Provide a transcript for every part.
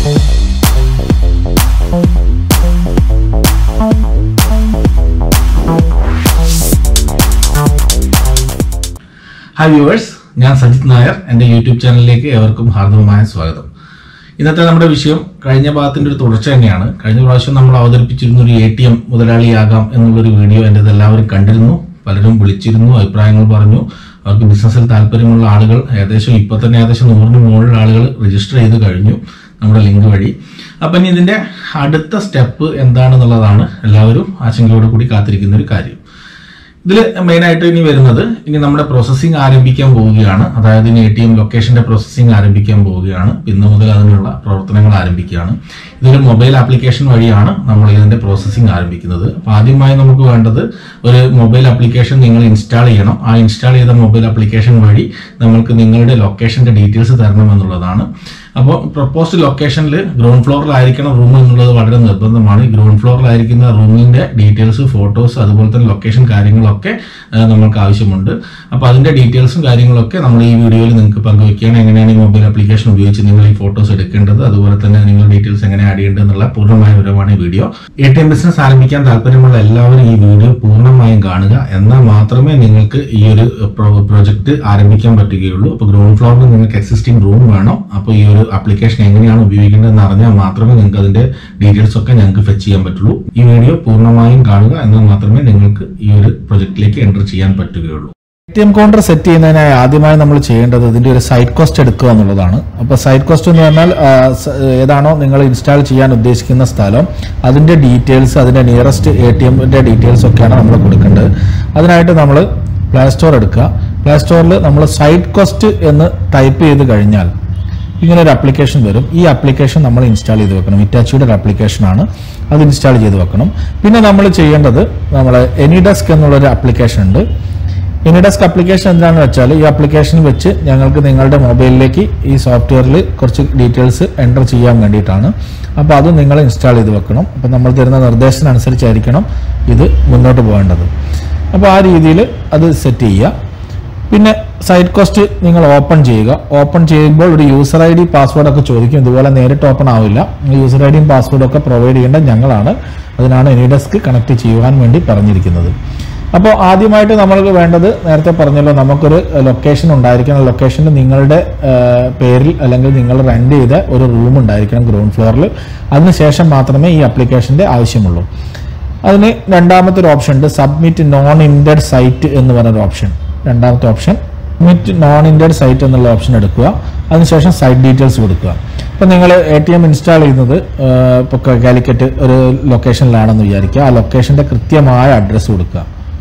hi viewers ഞാൻ സജിത് നായർ എൻ്റെ YouTube ചാനലിലേക്ക് ഏവർക്കും ഹാർദവമായ സ്വാഗതം ഇന്നത്തെ നമ്മുടെ വിഷയം കഴിഞ്ഞ ഭാഗത്തിന്റെ ഒരു തുടർച്ച തന്നെയാണ് കഴിഞ്ഞ പ്രാവശ്യം നമ്മൾ അവതരിപ്പിച്ചിരുന്ന ഒരു എ ടി എം മുതലാളിയാകാം എന്നുള്ളൊരു വീഡിയോ എൻ്റെ എല്ലാവരും കണ്ടിരുന്നു പലരും വിളിച്ചിരുന്നു അഭിപ്രായങ്ങൾ പറഞ്ഞു അവർക്ക് ബിസിനസ്സിൽ താല്പര്യമുള്ള ആളുകൾ ഏകദേശം ഇപ്പൊ തന്നെ ഏകദേശം നൂറിന് മുകളിൽ ആളുകൾ രജിസ്റ്റർ ചെയ്ത് കഴിഞ്ഞു നമ്മുടെ ലിങ്ക് വഴി അപ്പം ഇനി ഇതിന്റെ അടുത്ത സ്റ്റെപ്പ് എന്താണെന്നുള്ളതാണ് എല്ലാവരും ആശങ്കയോട് കൂടി കാത്തിരിക്കുന്ന ഒരു കാര്യം ഇതിൽ മെയിനായിട്ട് ഇനി വരുന്നത് ഇനി നമ്മുടെ പ്രോസസ്സിംഗ് ആരംഭിക്കാൻ പോവുകയാണ് അതായത് ഇനി എ ടി എം ലൊക്കേഷന്റെ പ്രോസസ്സിംഗ് ആരംഭിക്കാൻ പോവുകയാണ് ഇന്ന് മുതൽ അതിനുള്ള പ്രവർത്തനങ്ങൾ ആരംഭിക്കുകയാണ് ഇതൊരു മൊബൈൽ ആപ്ലിക്കേഷൻ വഴിയാണ് നമ്മൾ ഇതിന്റെ പ്രോസസ്സിംഗ് ആരംഭിക്കുന്നത് അപ്പോൾ ആദ്യമായി നമുക്ക് വേണ്ടത് ഒരു മൊബൈൽ ആപ്ലിക്കേഷൻ നിങ്ങൾ ഇൻസ്റ്റാൾ ചെയ്യണം ആ ഇൻസ്റ്റാൾ ചെയ്ത മൊബൈൽ ആപ്ലിക്കേഷൻ വഴി നമ്മൾക്ക് നിങ്ങളുടെ ലൊക്കേഷന്റെ ഡീറ്റെയിൽസ് തരണം എന്നുള്ളതാണ് അപ്പോൾ പ്രപ്പോസ്ഡ് ലൊക്കേഷനിൽ ഗ്രൗണ്ട് ഫ്ലോറിലായിരിക്കണം റൂം എന്നുള്ളത് വളരെ നിർബന്ധമാണ് ഈ ഗ്രൗണ്ട് ഫ്ലോറിലായിരിക്കുന്ന റൂമിന്റെ ഡീറ്റെയിൽസ് ഫോട്ടോസ് അതുപോലെ തന്നെ ലൊക്കേഷൻ കാര്യങ്ങളൊക്കെ ആ, നമ്മൾക്ക് ആവശ്യമുണ്ട് അപ്പോൾ അതിന്റെ ഡീറ്റെയിൽസും കാര്യങ്ങളൊക്കെ നമ്മൾ ഈ വീഡിയോയിൽ നിങ്ങൾക്ക് പങ്കുവയ്ക്കുകയാണ് എങ്ങനെയാണ് ഈ മൊബൈൽ ആപ്ലിക്കേഷൻ ഉപയോഗിച്ച് നിങ്ങൾ ഈ ഫോട്ടോസ് എടുക്കേണ്ടത് അതുപോലെ തന്നെ നിങ്ങൾ ഡീറ്റെയിൽസ് എങ്ങനെ ആഡ് ചെയ്യേണ്ടത് എന്നുള്ള പൂർണ്ണമായ വിവരമാണ് ഈ video A T M business ആരംഭിക്കാൻ താല്പര്യമുള്ള എല്ലാവരും ഈ വീഡിയോ പൂർണ്ണമായും കാണുക എന്നാൽ മാത്രമേ നിങ്ങൾക്ക് ഈ ഒരു പ്രോജക്റ്റ് ആരംഭിക്കാൻ പറ്റുകയുള്ളൂ അപ്പോൾ ഗ്രൗണ്ട് ഫ്ലോറിൽ നിങ്ങൾക്ക് എക്സിസ്റ്റിംഗ് റൂം വേണം അപ്പോൾ ഈ ഒരു ആപ്ലിക്കേഷൻ എങ്ങനെയാണ് ഉപയോഗിക്കേണ്ടതെന്ന് അറിഞ്ഞാൽ മാത്രമേ നിങ്ങൾക്ക് അതിന്റെ ഡീറ്റെയിൽസ് ഒക്കെ ഞങ്ങൾക്ക് ഫെച്ച് ചെയ്യാൻ പറ്റുള്ളൂ ഈ വീഡിയോ പൂർണ്ണമായും കാണുക എന്നാൽ മാത്രമേ നിങ്ങൾക്ക് ഈ ഒരു പ്രൊജക്റ്റിലേക്ക് എൻ്റർ ചെയ്യാൻ പറ്റുകയുള്ളൂ A T M counter set ചെയ്യുന്നതിനായി ആദ്യമായി നമ്മൾ ചെയ്യേണ്ടത് ഇതിന്റെ ഒരു സൈറ്റ് കോസ്റ്റ് എടുക്കുക എന്നുള്ളതാണ് അപ്പോൾ സൈറ്റ് കോസ്റ്റ് എന്ന് പറഞ്ഞാൽ ആ, സ- ഏതാണോ നിങ്ങൾ ഇൻസ്റ്റാൾ ചെയ്യാൻ ഉദ്ദേശിക്കുന്ന സ്ഥലം അതിന്റെ ഡീറ്റെയിൽസ് അതിന്റെ നിയറസ്റ്റ് എ ടി എമ്മിന്റെ ഡീറ്റെയിൽസ് ഒക്കെയാണ് നമ്മൾ കൊടുക്കേണ്ടത് അതിനായിട്ട് നമ്മൾ പ്ലേ സ്റ്റോർ എടുക്കുക പ്ലേ സ്റ്റോറിൽ നമ്മൾ സൈറ്റ് കോസ്റ്റ് എന്ന് ടൈപ്പ് ചെയ്ത് കഴിഞ്ഞാൽ ഇങ്ങനെ ഒരു ആപ്ലിക്കേഷൻ വരും ഈ ആപ്ലിക്കേഷൻ നമ്മൾ ഇൻസ്റ്റാൾ ചെയ്ത് വെക്കണം ഇറ്റാച്ചിയുടെ ഒരു ആപ്ലിക്കേഷൻ ആണ് അത് ഇൻസ്റ്റാൾ ചെയ്ത് വെക്കണം പിന്നെ നമ്മൾ ചെയ്യേണ്ടത് നമ്മൾ എനിഡെസ്ക് എന്നുള്ളൊരു ആപ്ലിക്കേഷൻ ഉണ്ട് എനിഡെസ്ക് ആപ്ലിക്കേഷൻ എന്താണെന്ന് വെച്ചാൽ ഈ ആപ്ലിക്കേഷൻ വെച്ച് ഞങ്ങൾക്ക് നിങ്ങളുടെ മൊബൈലിലേക്ക് ഈ സോഫ്റ്റ്വെയറിൽ കുറച്ച് ഡീറ്റെയിൽസ് എൻ്റർ ചെയ്യാൻ വേണ്ടിയിട്ടാണ് അപ്പോൾ അത് നിങ്ങൾ ഇൻസ്റ്റാൾ ചെയ്ത് വെക്കണം അപ്പോൾ നമ്മൾ തരുന്ന നിർദ്ദേശത്തിനനുസരിച്ചായിരിക്കണം ഇത് മുന്നോട്ട് പോകേണ്ടത് അപ്പോൾ ആ രീതിയിൽ അത് സെറ്റ് ചെയ്യുക പിന്നെ സൈറ്റ് കോസ്റ്റ് നിങ്ങൾ ഓപ്പൺ ചെയ്യുക ഓപ്പൺ ചെയ്യുമ്പോൾ ഒരു യൂസർ ഐ ഡി പാസ്വേഡ് ഒക്കെ ചോദിക്കും ഇതുപോലെ നേരിട്ട് ഓപ്പൺ ആവില്ല യൂസർ ഐ ഡിയും പാസ്വേഡും ഒക്കെ പ്രൊവൈഡ് ചെയ്യേണ്ട ഞങ്ങളാണ് അതിനാണ് എനിഡെസ്ക് കണക്ട് ചെയ്യുവാൻ വേണ്ടി പറഞ്ഞിരിക്കുന്നത് അപ്പോൾ ആദ്യമായിട്ട് നമ്മൾക്ക് വേണ്ടത് നേരത്തെ പറഞ്ഞല്ലോ നമുക്കൊരു ലൊക്കേഷൻ ഉണ്ടായിരിക്കണം ലൊക്കേഷനിൽ നിങ്ങളുടെ ആ, പേരിൽ അല്ലെങ്കിൽ നിങ്ങൾ റെന്റ് ചെയ്ത ഒരു റൂം ഉണ്ടായിരിക്കണം ഗ്രൗണ്ട് ഫ്ലോറിൽ അതിനുശേഷം മാത്രമേ ഈ ആപ്ലിക്കേഷന്റെ ആവശ്യമുള്ളൂ അതിന് രണ്ടാമത്തെ ഒരു ഓപ്ഷൻ ഉണ്ട് സബ്മിറ്റ് നോൺ ഇൻഡഡ് സൈറ്റ് എന്ന് പറഞ്ഞൊരു ഓപ്ഷൻ രണ്ടാമത്തെ option submit non intended site എന്നുള്ള ഓപ്ഷൻ എടുക്കുക അതിനുശേഷം സൈറ്റ് ഡീറ്റെയിൽസ് കൊടുക്കുക ഇപ്പം നിങ്ങൾ എ ടി എം ഇൻസ്റ്റാൾ ചെയ്യുന്നത് ഇപ്പോൾ കാലിക്കറ്റ് ഒരു ലൊക്കേഷനിലാണെന്ന് വിചാരിക്കുക ആ ലൊക്കേഷൻ്റെ കൃത്യമായ അഡ്രസ്സ് കൊടുക്കുക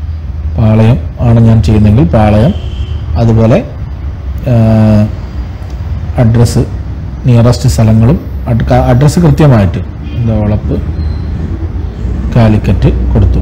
പാളയം ആണ് ഞാൻ ചെയ്യുന്നതെങ്കിൽ പാളയം അതുപോലെ അഡ്രസ്സ് നിയറസ്റ്റ് സ്ഥലങ്ങളും അഡ്രസ്സ് കൃത്യമായിട്ട് എന്താ വളപ്പ് കാലിക്കറ്റ് കൊടുത്തു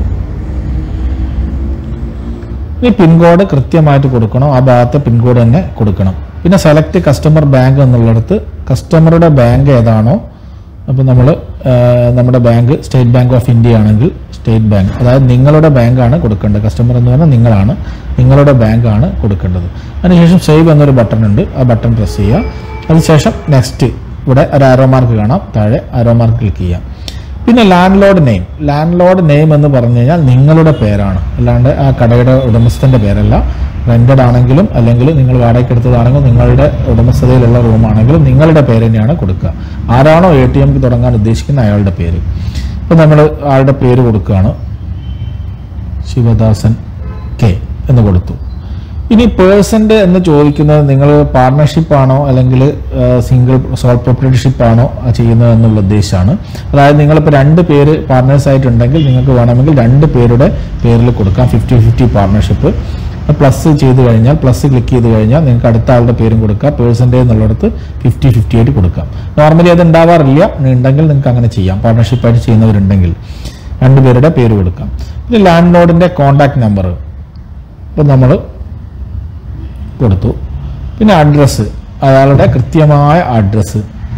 ഈ പിൻകോഡ് കൃത്യമായിട്ട് കൊടുക്കണം ആ ഭാഗത്തെ പിൻകോഡ് തന്നെ കൊടുക്കണം പിന്നെ സെലക്ട് കസ്റ്റമർ ബാങ്ക് എന്നുള്ളിടത്ത് കസ്റ്റമറുടെ ബാങ്ക് ഏതാണോ അപ്പോൾ നമ്മൾ നമ്മുടെ bank state bank of India ആണെങ്കിൽ സ്റ്റേറ്റ് ബാങ്ക് അതായത് നിങ്ങളുടെ ബാങ്കാണ് കൊടുക്കേണ്ടത് കസ്റ്റമർ എന്ന് പറഞ്ഞാൽ നിങ്ങളാണ് നിങ്ങളുടെ ബാങ്കാണ് കൊടുക്കേണ്ടത് അതിനുശേഷം സേവ് എന്നൊരു ബട്ടൺ ഉണ്ട് ആ ബട്ടൺ പ്രസ് ചെയ്യുക അതിനുശേഷം നെക്സ്റ്റ് ഇവിടെ ഒരു ആരോ മാർക്ക് കാണാം താഴെ ആരോ മാർക്ക് ക്ലിക്ക് ചെയ്യാം പിന്നെ landlord name landlord name എന്ന് പറഞ്ഞു കഴിഞ്ഞാൽ നിങ്ങളുടെ പേരാണ് അല്ലാണ്ട് ആ കടയുടെ ഉടമസ്ഥന്റെ പേരല്ല റെന്റഡ് ആണെങ്കിലും അല്ലെങ്കിൽ നിങ്ങൾ വാടകയ്ക്ക് എടുത്തതാണെങ്കിലും നിങ്ങളുടെ ഉടമസ്ഥതയിലുള്ള റൂമാണെങ്കിലും നിങ്ങളുടെ പേര് തന്നെയാണ് കൊടുക്കുക ആരാണോ എ ടി എംക്ക് തുടങ്ങാൻ ഉദ്ദേശിക്കുന്ന അയാളുടെ പേര് ഇപ്പം നമ്മൾ ആളുടെ പേര് കൊടുക്കുകയാണ് ശിവദാസൻ കെ എന്ന് കൊടുത്തു ഇനി പേഴ്സന്റെ എന്ന് ചോദിക്കുന്നത് നിങ്ങൾ പാർട്ണർഷിപ്പ് ആണോ അല്ലെങ്കിൽ സിംഗിൾ സോൾ പ്രൊപ്പറേറ്റർഷിപ്പ് ആണോ ചെയ്യുന്നത് എന്നുള്ള ഉദ്ദേശമാണ് അതായത് നിങ്ങളിപ്പോൾ രണ്ട് പേര് പാർട്ട്നേഴ്സ് ആയിട്ടുണ്ടെങ്കിൽ നിങ്ങൾക്ക് വേണമെങ്കിൽ രണ്ട് പേരുടെ പേരിൽ കൊടുക്കാം ഫിഫ്റ്റി ഫിഫ്റ്റി പാർട്ണർഷിപ്പ് പ്ലസ് ചെയ്ത് കഴിഞ്ഞാൽ പ്ലസ് ക്ലിക്ക് ചെയ്ത് കഴിഞ്ഞാൽ നിങ്ങൾക്ക് അടുത്ത ആളുടെ പേരും കൊടുക്കാം പേഴ്സൻ്റെ എന്നുള്ളിടത്ത് ഫിഫ്റ്റി ഫിഫ്റ്റി ആയിട്ട് കൊടുക്കാം നോർമലി അത് ഉണ്ടാവാറില്ല ഉണ്ടെങ്കിൽ നിങ്ങൾക്ക് അങ്ങനെ ചെയ്യാം പാർട്ണർഷിപ്പായിട്ട് ചെയ്യുന്നവരുണ്ടെങ്കിൽ രണ്ടുപേരുടെ പേര് കൊടുക്കാം പിന്നെ ലാൻഡ് ലോഡിൻ്റെ കോൺടാക്ട് നമ്പർ ഇപ്പം നമ്മൾ കൊടുത്തു പിന്നെ അഡ്രസ്സ് അയാളുടെ കൃത്യമായ അഡ്രസ്സ്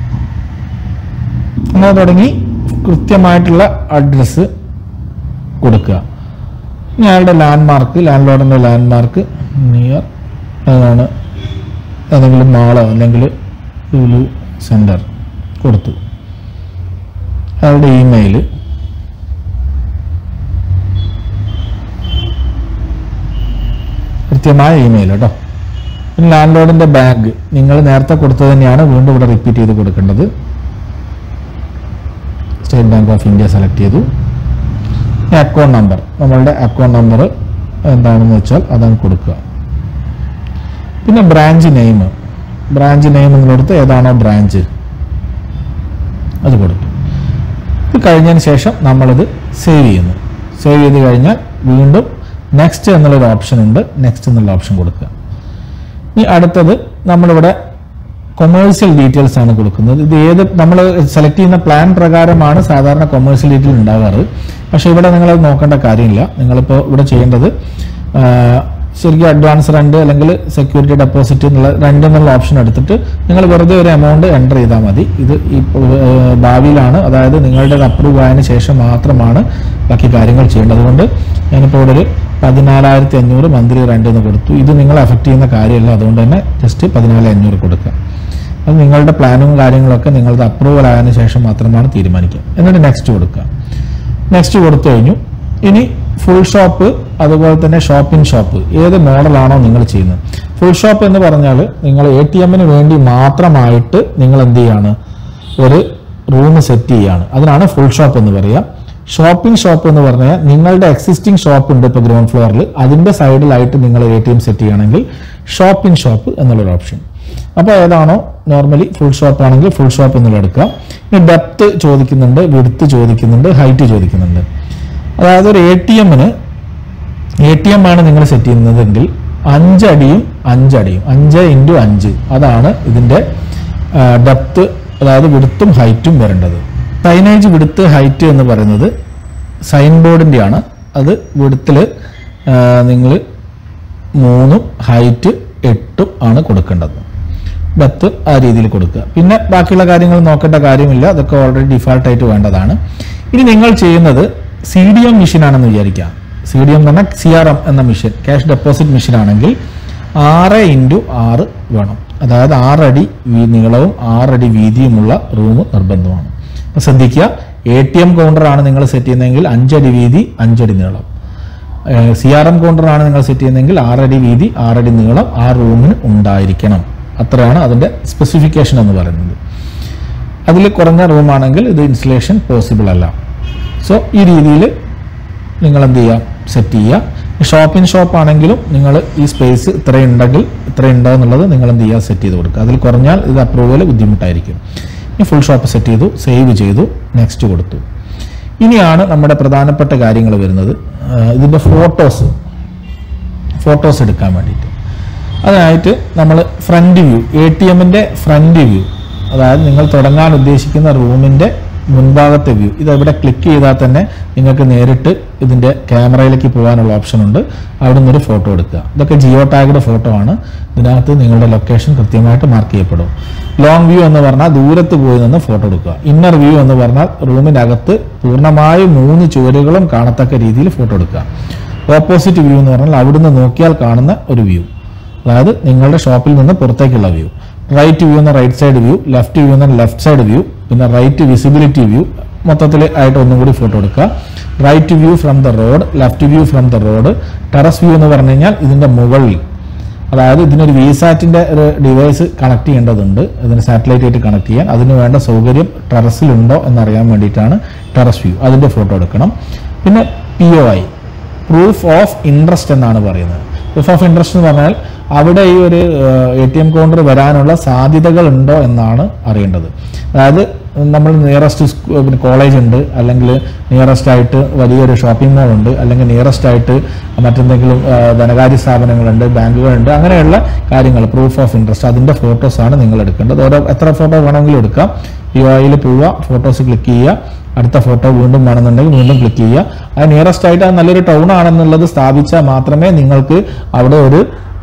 അങ്ങനെ തുടങ്ങി കൃത്യമായിട്ടുള്ള അഡ്രസ്സ് കൊടുക്കുക ഇനി അയാളുടെ ലാൻഡ് മാർക്ക് ലാൻഡ് ലോഡിൻ്റെ ലാൻഡ് മാർക്ക് നിയർ ഏതാണ് ഏതെങ്കിലും മാളോ അല്ലെങ്കിൽ ലുലു സെൻറ്റർ കൊടുത്തു അയാളുടെ ഇമെയിൽ കൃത്യമായ ഇമെയിൽ കേട്ടോ പിന്നെ ലാൻഡ് ലോഡിന്റെ ബാഗ് നിങ്ങൾ നേരത്തെ കൊടുത്തത് തന്നെയാണ് വീണ്ടും ഇവിടെ റിപ്പീറ്റ് ചെയ്ത് കൊടുക്കേണ്ടത് state bank of India select ചെയ്തു അക്കൗണ്ട് നമ്പർ നമ്മളുടെ അക്കൗണ്ട് നമ്പർ എന്താണെന്ന് വെച്ചാൽ അതങ്ങ് കൊടുക്കുക പിന്നെ ബ്രാഞ്ച് നെയിം ബ്രാഞ്ച് നെയിം നിങ്ങളെടുത്ത് ഏതാണോ ബ്രാഞ്ച് അത് കൊടുത്തു ഇത് കഴിഞ്ഞതിന് ശേഷം നമ്മളിത് സേവ് ചെയ്യുന്നു സേവ് ചെയ്ത് കഴിഞ്ഞാൽ വീണ്ടും നെക്സ്റ്റ് എന്നുള്ളൊരു ഓപ്ഷൻ ഉണ്ട് നെക്സ്റ്റ് എന്നുള്ള ഓപ്ഷൻ കൊടുക്കുക ഇനി അടുത്തത് നമ്മളിവിടെ കൊമേഴ്സ്യൽ ഡീറ്റെയിൽസ് ആണ് കൊടുക്കുന്നത് ഇത് ഏത് നമ്മൾ സെലക്ട് ചെയ്യുന്ന പ്ലാൻ പ്രകാരമാണ് സാധാരണ കൊമേഴ്സ്യൽ ഡീറ്റെയിൽ ഉണ്ടാകാറ് പക്ഷേ ഇവിടെ നിങ്ങൾ നോക്കേണ്ട കാര്യമില്ല നിങ്ങളിപ്പോൾ ഇവിടെ ചെയ്യേണ്ടത് ആ, ശരിക്കും അഡ്വാൻസ് റെന്റ് അല്ലെങ്കിൽ സെക്യൂരിറ്റി ഡെപ്പോസിറ്റ് എന്നുള്ള റെന്റ് എന്നുള്ള ഓപ്ഷൻ എടുത്തിട്ട് നിങ്ങൾ വെറുതെ ഒരു എമൗണ്ട് എൻ്റർ ചെയ്താൽ മതി ഇത് ഇപ്പോൾ ആ, ഭാവിയിലാണ് അതായത് നിങ്ങളുടെ അപ്രൂവ് ആയതിനു ശേഷം മാത്രമാണ് ബാക്കി കാര്യങ്ങൾ ചെയ്യേണ്ടത് അതുകൊണ്ട് ഞാനിപ്പോൾ ഇവിടെ ഒരു പതിനാലായിരത്തി അഞ്ഞൂറ് മന്ത്ലി റെന്റ് എന്ന് കൊടുത്തു ഇത് നിങ്ങൾ അഫക്റ്റ് ചെയ്യുന്ന കാര്യമല്ല അതുകൊണ്ട് തന്നെ ജസ്റ്റ് പതിനാല് അഞ്ഞൂറ് കൊടുക്കുക അത് നിങ്ങളുടെ പ്ലാനും കാര്യങ്ങളൊക്കെ നിങ്ങളുടെ അപ്രൂവൽ ആയതിനു ശേഷം മാത്രമാണ് തീരുമാനിക്കുക എന്നിട്ട് നെക്സ്റ്റ് കൊടുക്കുക നെക്സ്റ്റ് കൊടുത്തു കഴിഞ്ഞു ഇനി ഫുൾ ഷോപ്പ് അതുപോലെ തന്നെ ഷോപ്പിംഗ് ഷോപ്പ് ഏത് മോഡലാണോ നിങ്ങൾ ചെയ്യുന്നത് ഫുൾ ഷോപ്പ് എന്ന് പറഞ്ഞാൽ നിങ്ങൾ എ ടി എമ്മിന് വേണ്ടി മാത്രമായിട്ട് നിങ്ങൾ എന്ത് ചെയ്യാണ് ഒരു റൂം സെറ്റ് ചെയ്യാണ് അതിനാണ് ഫുൾ ഷോപ്പ് എന്ന് പറയുക ഷോപ്പിംഗ് ഷോപ്പ് എന്ന് പറഞ്ഞാൽ നിങ്ങളുടെ എക്സിസ്റ്റിംഗ് ഷോപ്പ് ഉണ്ട് ഇപ്പോൾ ഗ്രൗണ്ട് ഫ്ലോറിൽ അതിന്റെ സൈഡിലായിട്ട് നിങ്ങൾ എ ടി എം സെറ്റ് ചെയ്യുകയാണെങ്കിൽ ഷോപ്പിംഗ് ഷോപ്പ് എന്നുള്ളൊരു ഓപ്ഷൻ അപ്പോൾ ഏതാണോ നോർമലി ഫുൾ ഷോപ്പ് ആണെങ്കിൽ ഫുൾ ഷോപ്പ് എന്നുള്ള എടുക്കുക ഇനി ഡെപ്ത് ചോദിക്കുന്നുണ്ട് വിടുത്ത് ചോദിക്കുന്നുണ്ട് ഹൈറ്റ് ചോദിക്കുന്നുണ്ട് അതായത് ഒരു എ ടി എമ്മിന് എ ടി എം ആണ് നിങ്ങൾ സെറ്റ് ചെയ്യുന്നതെങ്കിൽ അഞ്ചടിയും അഞ്ചടിയും അഞ്ച് ഇൻറ്റു അഞ്ച് അതാണ് ഇതിൻ്റെ ഡെപ്ത് അതായത് വിടുത്തും ഹൈറ്റും വരേണ്ടത് സൈനേജ് വിടുത്ത് ഹൈറ്റ് എന്ന് പറയുന്നത് സൈൻ ബോർഡിൻ്റെയാണ് അത് വിടുത്തിൽ നിങ്ങൾ മൂന്നും ഹൈറ്റ് എട്ടും ആണ് കൊടുക്കേണ്ടത് ഡെപ്ത് ആ രീതിയിൽ കൊടുക്കുക പിന്നെ ബാക്കിയുള്ള കാര്യങ്ങൾ നോക്കേണ്ട കാര്യമില്ല അതൊക്കെ ഓൾറെഡി ഡിഫാൾട്ട് ആയിട്ട് വേണ്ടതാണ് ഇനി നിങ്ങൾ ചെയ്യുന്നത് സി ഡി എം മെഷീൻ ആണെന്ന് വിചാരിക്കാം സി ഡി എം എന്ന് പറഞ്ഞാൽ സി ആർ എം എന്ന മെഷീൻ ക്യാഷ് ഡെപ്പോസിറ്റ് മെഷീൻ ആണെങ്കിൽ ആറ് ഇൻറ്റു ആറ് വേണം അതായത് ആറടി വീ- നീളവും ആറടി വീതിയുമുള്ള റൂം നിർബന്ധമാണ് അപ്പോൾ ശ്രദ്ധിക്കുക എ ടി എം കൗണ്ടറാണ് നിങ്ങൾ സെറ്റ് ചെയ്യുന്നതെങ്കിൽ അഞ്ചടി വീതി അഞ്ചടി നീളം സി ആർ എം കൗണ്ടറാണ് നിങ്ങൾ സെറ്റ് ചെയ്യുന്നതെങ്കിൽ ആറടി വീതി ആറടി നീളം ആ റൂമിന് ഉണ്ടായിരിക്കണം അത്രയാണ് അതിൻ്റെ സ്പെസിഫിക്കേഷൻ എന്ന് പറയുന്നത് അതിൽ കുറഞ്ഞ റൂമാണെങ്കിൽ ഇത് ഇൻസ്റ്റലേഷൻ പോസിബിൾ അല്ല സോ ഈ രീതിയിൽ നിങ്ങൾ എന്ത് ചെയ്യുക സെറ്റ് ചെയ്യുക ഷോപ്പിംഗ് ഷോപ്പ് ആണെങ്കിലും നിങ്ങൾ ഈ സ്പേസ് ഇത്രയും ഉണ്ടെങ്കിൽ ഇത്രയും ഉണ്ടോ എന്നുള്ളത് നിങ്ങൾ എന്ത് ചെയ്യുക സെറ്റ് ചെയ്ത് കൊടുക്കുക അതിൽ കുറഞ്ഞാൽ ഇത് അപ്രൂവൽ ബുദ്ധിമുട്ടായിരിക്കും ഇനി ഫുൾ ഷോപ്പ് സെറ്റ് ചെയ്തു സേവ് ചെയ്തു നെക്സ്റ്റ് കൊടുത്തു ഇനിയാണ് നമ്മുടെ പ്രധാനപ്പെട്ട കാര്യങ്ങൾ വരുന്നത് ആ, ഇതിൻ്റെ ഫോട്ടോസ് ഫോട്ടോസ് എടുക്കാൻ വേണ്ടിയിട്ട് അതിനായിട്ട് നമ്മൾ ഫ്രണ്ട് വ്യൂ എ ടി എമ്മിൻ്റെ ഫ്രണ്ട് വ്യൂ അതായത് നിങ്ങൾ തുടങ്ങാൻ ഉദ്ദേശിക്കുന്ന റൂമിൻ്റെ മുൻഭാഗത്തെ വ്യൂ ഇത് ഇവിടെ ക്ലിക്ക് ചെയ്താൽ തന്നെ നിങ്ങൾക്ക് നേരിട്ട് ഇതിൻ്റെ ക്യാമറയിലേക്ക് പോകാനുള്ള ഓപ്ഷൻ ഉണ്ട് അവിടെ നിന്നൊരു ഫോട്ടോ എടുക്കുക ഇതൊക്കെ ജിയോ ടാഗിൻ്റെ ഫോട്ടോ ആണ് ഇതിനകത്ത് നിങ്ങളുടെ ലൊക്കേഷൻ കൃത്യമായിട്ട് മാർക്ക് ചെയ്യപ്പെടും ലോങ് വ്യൂ എന്ന് പറഞ്ഞാൽ ദൂരത്ത് പോയി നിന്ന് ഫോട്ടോ എടുക്കുക ഇന്നർ വ്യൂ എന്ന് പറഞ്ഞാൽ റൂമിനകത്ത് പൂർണ്ണമായും മൂന്ന് ചുവരുകളും കാണത്തക്ക രീതിയിൽ ഫോട്ടോ എടുക്കുക ഓപ്പോസിറ്റ് വ്യൂ എന്ന് പറഞ്ഞാൽ അവിടുന്ന് നോക്കിയാൽ കാണുന്ന ഒരു വ്യൂ അതായത് നിങ്ങളുടെ ഷോപ്പിൽ നിന്ന് പുറത്തേക്കുള്ള വ്യൂ റൈറ്റ് വ്യൂ എന്ന right side view left view എന്ന ലെഫ്റ്റ് സൈഡ് വ്യൂ പിന്നെ റൈറ്റ് വിസിബിലിറ്റി വ്യൂ മൊത്തത്തിൽ ആയിട്ട് ഒന്നും കൂടി ഫോട്ടോ എടുക്കുക right view from the road left view from the road terrace view എന്ന് പറഞ്ഞു കഴിഞ്ഞാൽ ഇതിന്റെ മുകളിൽ അതായത് ഇതിനൊരു വിസാറ്റിന്റെ ഒരു ഡിവൈസ് കണക്ട് ചെയ്യേണ്ടതുണ്ട് ഇതിന് സാറ്റലൈറ്റ് ആയിട്ട് കണക്ട് ചെയ്യാൻ അതിന് വേണ്ട സൗകര്യം ടെറസിലുണ്ടോ എന്നറിയാൻ വേണ്ടിയിട്ടാണ് ടെറസ് വ്യൂ അതിന്റെ ഫോട്ടോ എടുക്കണം പിന്നെ P O I proof of interest എന്നാണ് പറയുന്നത് പ്രൂഫ് ഓഫ് ഇൻട്രസ്റ്റ് എന്ന് പറഞ്ഞാൽ അവിടെ ഈ ഒരു എ ടി എം കൗണ്ടർ വരാനുള്ള സാധ്യതകൾ ഉണ്ടോ എന്നാണ് അറിയേണ്ടത് അതായത് നമ്മൾ നിയറസ്റ്റ് പിന്നെ കോളേജ് ഉണ്ട് അല്ലെങ്കിൽ നിയറസ്റ്റ് ആയിട്ട് വലിയൊരു ഷോപ്പിംഗ് മോൾ ഉണ്ട് അല്ലെങ്കിൽ നിയറസ്റ്റ് ആയിട്ട് മറ്റെന്തെങ്കിലും ആ, ധനകാര്യ സ്ഥാപനങ്ങളുണ്ട് ബാങ്കുകളുണ്ട് അങ്ങനെയുള്ള കാര്യങ്ങൾ പ്രൂഫ് ഓഫ് ഇൻട്രസ്റ്റ് അതിൻ്റെ ഫോട്ടോസാണ് നിങ്ങൾ എടുക്കേണ്ടത് ഓരോ എത്ര ഫോട്ടോ വേണമെങ്കിലും എടുക്കാം പി ഒ ഐയിൽ പോവുക ഫോട്ടോസ് ക്ലിക്ക് ചെയ്യുക അടുത്ത ഫോട്ടോ വീണ്ടും വേണമെന്നുണ്ടെങ്കിൽ വീണ്ടും ക്ലിക്ക് ചെയ്യുക അത് നിയറസ്റ്റ് ആയിട്ട് അത് നല്ലൊരു ടൗൺ ആണെന്നുള്ളത് സ്ഥാപിച്ചാൽ മാത്രമേ നിങ്ങൾക്ക് അവിടെ ഒരു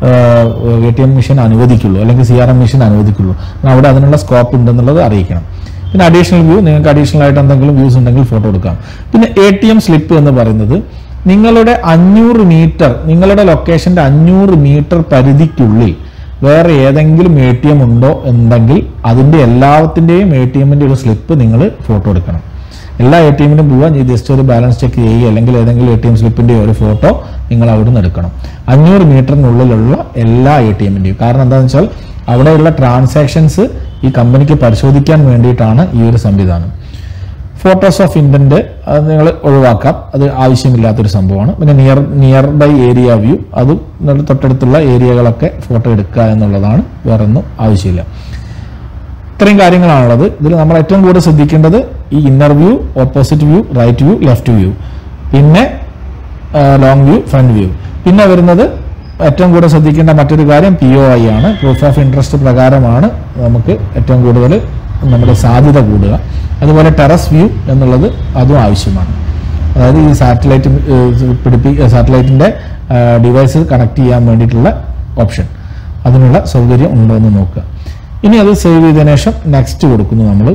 എ ടി എം മെഷീൻ അനുവദിക്കുള്ളൂ അല്ലെങ്കിൽ സി ആർ എം മെഷീൻ അനുവദിക്കുള്ളൂ കാരണം അവിടെ അതിനുള്ള സ്കോപ്പ് ഉണ്ടെന്നുള്ളത് അറിയിക്കണം പിന്നെ അഡീഷണൽ വ്യൂ നിങ്ങൾക്ക് അഡീഷണൽ ആയിട്ട് എന്തെങ്കിലും വ്യൂസ് ഉണ്ടെങ്കിൽ ഫോട്ടോ എടുക്കാം പിന്നെ എ ടി എം സ്ലിപ്പ് എന്ന് പറയുന്നത് നിങ്ങളുടെ അഞ്ഞൂറ് മീറ്റർ നിങ്ങളുടെ ലൊക്കേഷന്റെ അഞ്ഞൂറ് മീറ്റർ പരിധിക്കുള്ളിൽ വേറെ ഏതെങ്കിലും എ ടി എം ഉണ്ടോ എന്നുണ്ടെങ്കിൽ അതിന്റെ എല്ലാത്തിന്റെയും എ ടി എമ്മിന്റെ ഒരു സ്ലിപ്പ് നിങ്ങൾ ഫോട്ടോ എടുക്കണം എല്ലാ എ ടി എമ്മിനും പോവാൻ ജസ്റ്റ് ഒരു ബാലൻസ് ചെക്ക് ചെയ്യുക അല്ലെങ്കിൽ ഏതെങ്കിലും എ ടി എം സ്ലിപ്പിന്റെ ഒരു ഫോട്ടോ നിങ്ങൾ അവിടുന്ന് എടുക്കണം അഞ്ഞൂറ് മീറ്ററിനുള്ളിലുള്ള എല്ലാ എ ടി എമ്മിന്റെയും കാരണം എന്താണെന്ന് വെച്ചാൽ അവിടെയുള്ള ട്രാൻസാക്ഷൻസ് ഈ കമ്പനിക്ക് പരിശോധിക്കാൻ വേണ്ടിയിട്ടാണ് ഈ ഒരു സംവിധാനം ഫോട്ടോസ് ഓഫ് ഇൻഡന്റ് അത് നിങ്ങൾ ഒഴിവാക്കാം അത് ആവശ്യമില്ലാത്തൊരു സംഭവമാണ് പിന്നെ near nearby area view അതും നിങ്ങളുടെ തൊട്ടടുത്തുള്ള ഏരിയകളൊക്കെ ഫോട്ടോ എടുക്കുക എന്നുള്ളതാണ് വേറൊന്നും ആവശ്യമില്ല ഇത്രയും കാര്യങ്ങളാണുള്ളത് ഇതിൽ നമ്മൾ ഏറ്റവും കൂടുതൽ ശ്രദ്ധിക്കേണ്ടത് ഈ inner view opposite view right view left view പിന്നെ ലോങ് വ്യൂ ഫ്രണ്ട് വ്യൂ പിന്നെ വരുന്നത് ഏറ്റവും കൂടുതൽ ശ്രദ്ധിക്കേണ്ട മറ്റൊരു കാര്യം പി ഒ ഐ ആണ് പ്രൂഫ് ഓഫ് ഇൻട്രസ്റ്റ് പ്രകാരമാണ് നമുക്ക് ഏറ്റവും കൂടുതൽ നമ്മുടെ സാധ്യത കൂടുക അതുപോലെ ടെറസ് വ്യൂ എന്നുള്ളത് അതും ആവശ്യമാണ് അതായത് ഈ സാറ്റലൈറ്റ് പിടിപ്പി സാറ്റലൈറ്റിന്റെ ഡിവൈസ് കണക്ട് ചെയ്യാൻ വേണ്ടിയിട്ടുള്ള ഓപ്ഷൻ അതിനുള്ള സൗകര്യം ഉണ്ടോ എന്ന് നോക്കുക ഇനി അത് സേവ് ചെയ്തതിനു ശേഷം നെക്സ്റ്റ് കൊടുക്കുന്നു നമ്മൾ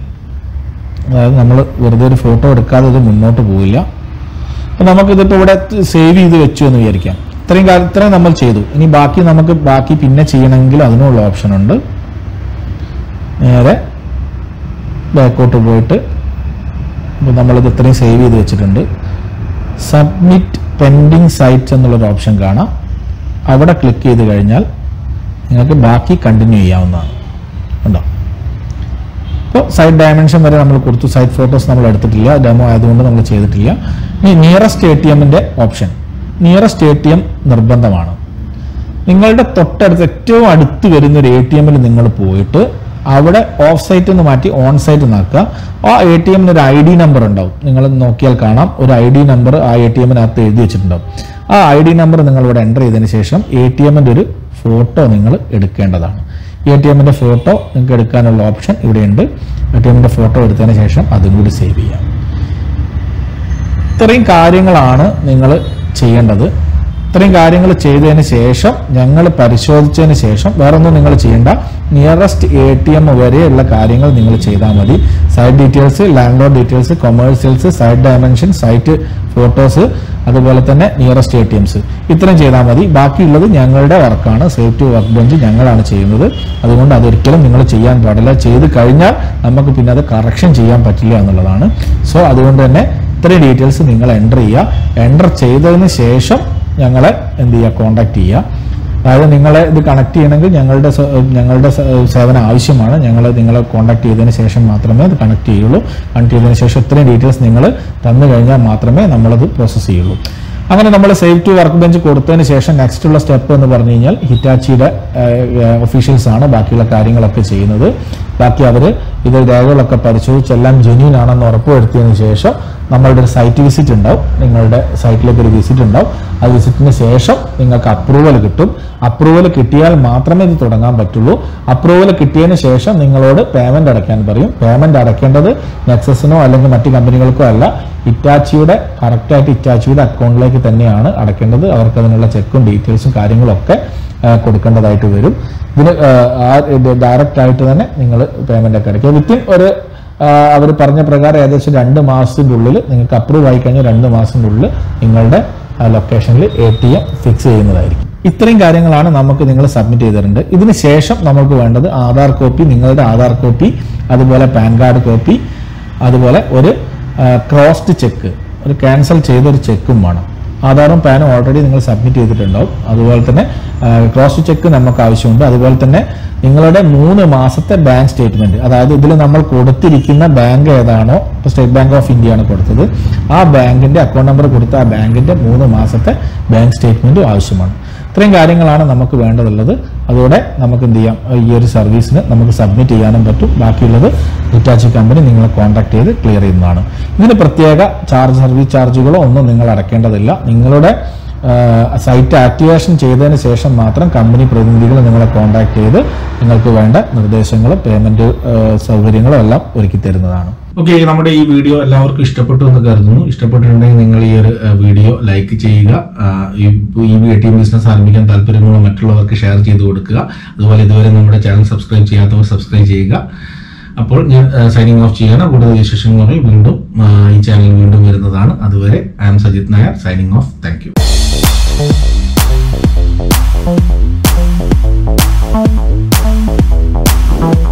അതായത് നമ്മൾ വെറുതെ ഒരു ഫോട്ടോ എടുക്കാതെ ഇത് മുന്നോട്ട് പോവില്ല അപ്പം നമുക്കിതിപ്പോൾ ഇവിടെ സേവ് ചെയ്ത് വെച്ചു എന്ന് വിചാരിക്കാം ഇത്രയും കാലം ഇത്രയും നമ്മൾ ചെയ്തു ഇനി ബാക്കി നമുക്ക് ബാക്കി പിന്നെ ചെയ്യണമെങ്കിൽ അതിനുള്ള ഓപ്ഷൻ ഉണ്ട് നേരെ ബാക്കോട്ട് പോയിട്ട് ഇപ്പോൾ നമ്മളിത് ഇത്രയും സേവ് ചെയ്ത് വെച്ചിട്ടുണ്ട് സബ്മിറ്റ് പെൻഡിങ് സൈറ്റ്സ് എന്നുള്ളൊരു ഓപ്ഷൻ കാണാം അവിടെ ക്ലിക്ക് ചെയ്ത് കഴിഞ്ഞാൽ നിങ്ങൾക്ക് ബാക്കി കണ്ടിന്യൂ ചെയ്യാവുന്നതാണ് ഉണ്ടോ ഇപ്പോൾ സൈഡ് ഡയമെൻഷൻ വരെ നമ്മൾ കൊടുത്തു സൈഡ് ഫോട്ടോസ് നമ്മൾ എടുത്തിട്ടില്ല ഡെമോ ആയതുകൊണ്ട് നമ്മൾ ചെയ്തിട്ടില്ല ഇനി നിയറസ്റ്റ് എ ടി എമ്മിൻ്റെ option nearest A T M നിർബന്ധമാണ് നിങ്ങളുടെ തൊട്ടടുത്ത് ഏറ്റവും അടുത്ത് വരുന്ന ഒരു എ ടി എമ്മിൽ നിങ്ങൾ പോയിട്ട് അവിടെ ഓഫ് സൈറ്റ് എന്ന് മാറ്റി ഓൺ സൈറ്റ് എന്നാക്കുക ആ എ ടി എമ്മിന് ഒരു ഐ ഡി നമ്പർ ഉണ്ടാവും നിങ്ങൾ നോക്കിയാൽ കാണാം ഒരു ഐ ഡി നമ്പർ ആ എ ടി എമ്മിനകത്ത് എഴുതി വെച്ചിട്ടുണ്ടാവും ആ ഐ ഡി നമ്പർ നിങ്ങൾ ഇവിടെ എൻ്റർ ചെയ്തതിന് ശേഷം എ ടി എമ്മിൻ്റെ ഒരു ഫോട്ടോ നിങ്ങൾ എടുക്കേണ്ടതാണ് എ ടി എമ്മിൻ്റെ ഫോട്ടോ നിങ്ങൾക്ക് എടുക്കാനുള്ള ഓപ്ഷൻ ഇവിടെയുണ്ട് എ ടി എമ്മിൻ്റെ ഫോട്ടോ എടുത്തതിന് ശേഷം അതും കൂടി സേവ് ചെയ്യാം ഇത്രയും കാര്യങ്ങളാണ് നിങ്ങൾ ചെയ്യേണ്ടത് ഇത്രയും കാര്യങ്ങൾ ചെയ്തതിന് ശേഷം ഞങ്ങൾ പരിശോധിച്ചതിന് ശേഷം വേറൊന്നും നിങ്ങൾ ചെയ്യേണ്ട നിയറസ്റ്റ് എ ടി എം വരെയുള്ള കാര്യങ്ങൾ നിങ്ങൾ ചെയ്താൽ മതി site details landlord details commercials site dimension site photos അതുപോലെ തന്നെ നിയറസ്റ്റ് എ ടി എംസ് ഇത്രയും ചെയ്താൽ മതി ബാക്കിയുള്ളത് ഞങ്ങളുടെ വർക്കാണ് സേഫ്റ്റി വർക്ക് ബെഞ്ച് ഞങ്ങളാണ് ചെയ്യുന്നത് അതുകൊണ്ട് അതൊരിക്കലും നിങ്ങൾ ചെയ്യാൻ പാടില്ല ചെയ്ത് കഴിഞ്ഞാൽ നമുക്ക് പിന്നെ അത് കറക്ഷൻ ചെയ്യാൻ പറ്റില്ല എന്നുള്ളതാണ് സോ അതുകൊണ്ട് തന്നെ ഇത്രയും ഡീറ്റെയിൽസ് നിങ്ങൾ എൻ്റർ ചെയ്യുക എൻ്റർ ചെയ്തതിന് ശേഷം ഞങ്ങളെ എന്ത് ചെയ്യുക കോൺടാക്ട് ചെയ്യുക അതായത് നിങ്ങളെ ഇത് കണക്ട് ചെയ്യണമെങ്കിൽ ഞങ്ങളുടെ സ- ഞങ്ങളുടെ സ- സേവനം ആവശ്യമാണ് ഞങ്ങൾ നിങ്ങളെ കോൺടാക്ട് ചെയ്തതിന് ശേഷം മാത്രമേ അത് കണക്ട് ചെയ്യുള്ളൂ കണക്ട് ചെയ്തതിന് ശേഷം ഇത്രയും ഡീറ്റെയിൽസ് നിങ്ങൾ തന്നു കഴിഞ്ഞാൽ മാത്രമേ നമ്മളത് പ്രോസസ്സ് ചെയ്യുള്ളൂ അങ്ങനെ നമ്മൾ സേവ് ടു വർക്ക് ബെഞ്ച് കൊടുത്തതിന് ശേഷം നെക്സ്റ്റ് ഉള്ള സ്റ്റെപ്പ് എന്ന് പറഞ്ഞു കഴിഞ്ഞാൽ ഹിറ്റാച്ചിയുടെ ഒഫീഷ്യൽസ് ആണ് ബാക്കിയുള്ള കാര്യങ്ങളൊക്കെ ചെയ്യുന്നത് ബാക്കി അവർ ഇത് രേഖകളൊക്കെ പരിശോധിച്ച് എല്ലാം ജെന്യൂൻ ആണെന്ന് ഉറപ്പുവരുത്തിയതിന് ശേഷം നമ്മളുടെ ഒരു സൈറ്റ് വിസിറ്റ് ഉണ്ടാവും നിങ്ങളുടെ സൈറ്റിലേക്ക് ഒരു വിസിറ്റ് ഉണ്ടാവും ആ വിസിറ്റിന് ശേഷം നിങ്ങൾക്ക് അപ്രൂവൽ കിട്ടും അപ്രൂവൽ കിട്ടിയാൽ മാത്രമേ ഇത് തുടങ്ങാൻ പറ്റുള്ളൂ അപ്രൂവൽ കിട്ടിയതിന് ശേഷം നിങ്ങളോട് പേയ്മെന്റ് അടയ്ക്കാൻ പറയും പേയ്മെന്റ് അടയ്ക്കേണ്ടത് നെക്സസിനോ അല്ലെങ്കിൽ മറ്റ് കമ്പനികൾക്കോ അല്ല ഇറ്റാച്ചിയുടെ കറക്റ്റായിട്ട് ഇറ്റാച്ചിയുടെ അക്കൗണ്ടിലേക്ക് തന്നെയാണ് അടയ്ക്കേണ്ടത് അവർക്ക് അതിനുള്ള ചെക്കും ഡീറ്റെയിൽസും കാര്യങ്ങളും ഒക്കെ ആ, കൊടുക്കേണ്ടതായിട്ട് വരും ഇതിന് ഡയറക്റ്റ് ആയിട്ട് തന്നെ നിങ്ങൾ പേയ്മെന്റ് ഒക്കെ അടയ്ക്കുക വിത്തിൻ ഒരു അവർ പറഞ്ഞ പ്രകാരം ഏകദേശം രണ്ട് മാസത്തിൻ്റെ ഉള്ളിൽ നിങ്ങൾക്ക് അപ്രൂവ് ആയി കഴിഞ്ഞാൽ രണ്ട് മാസത്തിൻ്റെ ഉള്ളിൽ നിങ്ങളുടെ ലൊക്കേഷനിൽ എ ടി എം ഫിക്സ് ചെയ്യുന്നതായിരിക്കും ഇത്രയും കാര്യങ്ങളാണ് നമുക്ക് നിങ്ങൾ സബ്മിറ്റ് ചെയ്തിട്ടുണ്ട് ഇതിന് ശേഷം നമുക്ക് വേണ്ടത് ആധാർ കോപ്പി നിങ്ങളുടെ ആധാർ കോപ്പി അതുപോലെ പാൻ കാർഡ് കോപ്പി അതുപോലെ ഒരു ക്രോസ്ഡ് ചെക്ക് ഒരു ക്യാൻസൽ ചെയ്തൊരു ചെക്കും വേണം ആധാറും പാനും ഓൾറെഡി നിങ്ങൾ സബ്മിറ്റ് ചെയ്തിട്ടുണ്ടാവും അതുപോലെ തന്നെ ക്രോസ് ചെക്ക് നമുക്ക് ആവശ്യമുണ്ട് അതുപോലെ തന്നെ നിങ്ങളുടെ മൂന്ന് മാസത്തെ ബാങ്ക് സ്റ്റേറ്റ്മെന്റ് അതായത് ഇതിൽ നമ്മൾ കൊടുത്തിരിക്കുന്ന ബാങ്ക് ഏതാണോ ഇപ്പോൾ സ്റ്റേറ്റ് ബാങ്ക് ഓഫ് ഇന്ത്യ ആണ് കൊടുത്തത് ആ ബാങ്കിന്റെ അക്കൗണ്ട് നമ്പർ കൊടുത്ത ആ ബാങ്കിന്റെ മൂന്ന് മാസത്തെ ബാങ്ക് സ്റ്റേറ്റ്മെന്റും ആവശ്യമാണ് ഇത്രയും കാര്യങ്ങളാണ് നമുക്ക് വേണ്ടതുള്ളത് അതോടെ നമുക്ക് എന്ത് ചെയ്യാം ഈ ഒരു സർവീസിന് നമുക്ക് സബ്മിറ്റ് ചെയ്യാനും പറ്റും ബാക്കിയുള്ളത് ഹിറ്റാച്ചി കമ്പനി നിങ്ങളെ കോൺടാക്ട് ചെയ്ത് ക്ലിയർ ചെയ്യുന്നതാണ് ഇതിന് പ്രത്യേക ചാർജ് സർവീസ് ചാർജുകളോ ഒന്നും നിങ്ങൾ അടയ്ക്കേണ്ടതില്ല നിങ്ങളുടെ സൈറ്റ് ആക്ടിവേഷൻ ചെയ്തതിന് ശേഷം മാത്രം കമ്പനി പ്രതിനിധികൾ നിങ്ങളെ കോൺടാക്ട് ചെയ്ത് നിങ്ങൾക്ക് വേണ്ട നിർദ്ദേശങ്ങളും പേയ്മെന്റ് സൗകര്യങ്ങളും എല്ലാം ഒരുക്കി തരുന്നതാണ് ഓക്കെ നമ്മുടെ ഈ വീഡിയോ എല്ലാവർക്കും ഇഷ്ടപ്പെട്ടു എന്ന് കരുതുന്നു ഇഷ്ടപ്പെട്ടിട്ടുണ്ടെങ്കിൽ നിങ്ങൾ ഈ ഒരു ഏഹ്, വീഡിയോ ലൈക്ക് ചെയ്യുക ആഹ്, ഈ ഈ എ ടി എം ബിസിനസ് ആരംഭിക്കാൻ താല്പര്യമുള്ള മറ്റുള്ളവർക്ക് ഷെയർ ചെയ്ത് കൊടുക്കുക അതുപോലെ ഇതുവരെ നമ്മുടെ ചാനൽ സബ്സ്ക്രൈബ് ചെയ്യാത്തവർ സബ്സ്ക്രൈബ് ചെയ്യുക അപ്പോൾ ഞാൻ സൈനിങ് ഓഫ് ചെയ്യണം കൂടുതൽ വിശേഷങ്ങളുമായി വീണ്ടും ആഹ്, ഈ ചാനൽ വീണ്ടും വരുന്നതാണ് അതുവരെ I am Sajith Nair signing off thank U